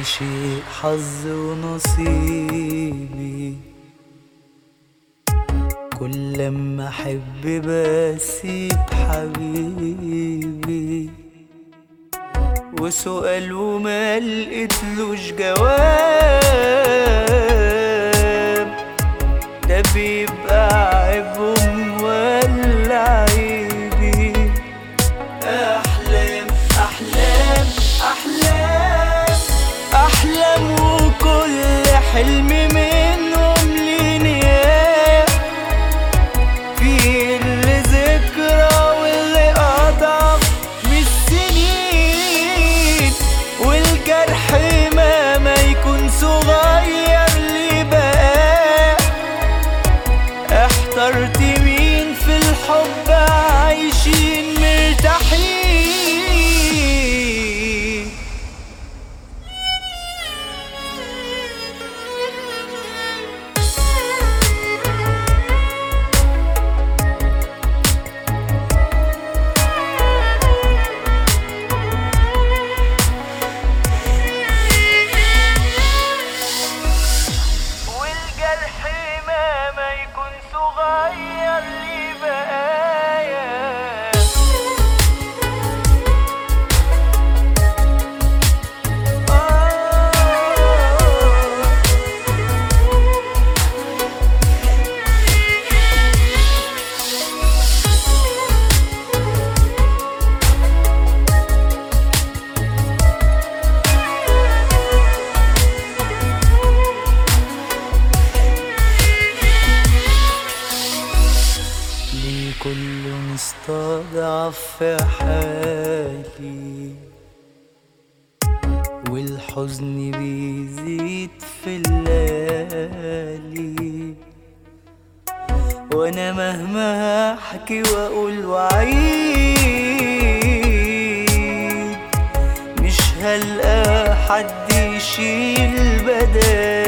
شيء حظ ونصيبي كل لما احب بسيب حبيبي وسؤال وما لقيتلوش جواب ده بيبقى عيبهم ولا عيبي احلام احلام احلام احلام وكل حلم منهم ليه نهايه في اللي ذكرى واللي اضعف من السنين والجرح مهما يكون صغير ليه بقى احترت مين في الحب عايشين مرتاحين والجرح مهما يكون صغير ليه بقايا آه ليه كل مستضعف في حالي والحزن بيزيد في الليالي وانا مهما احكي واقول وعيد مش هلقى حد يشيل بدالي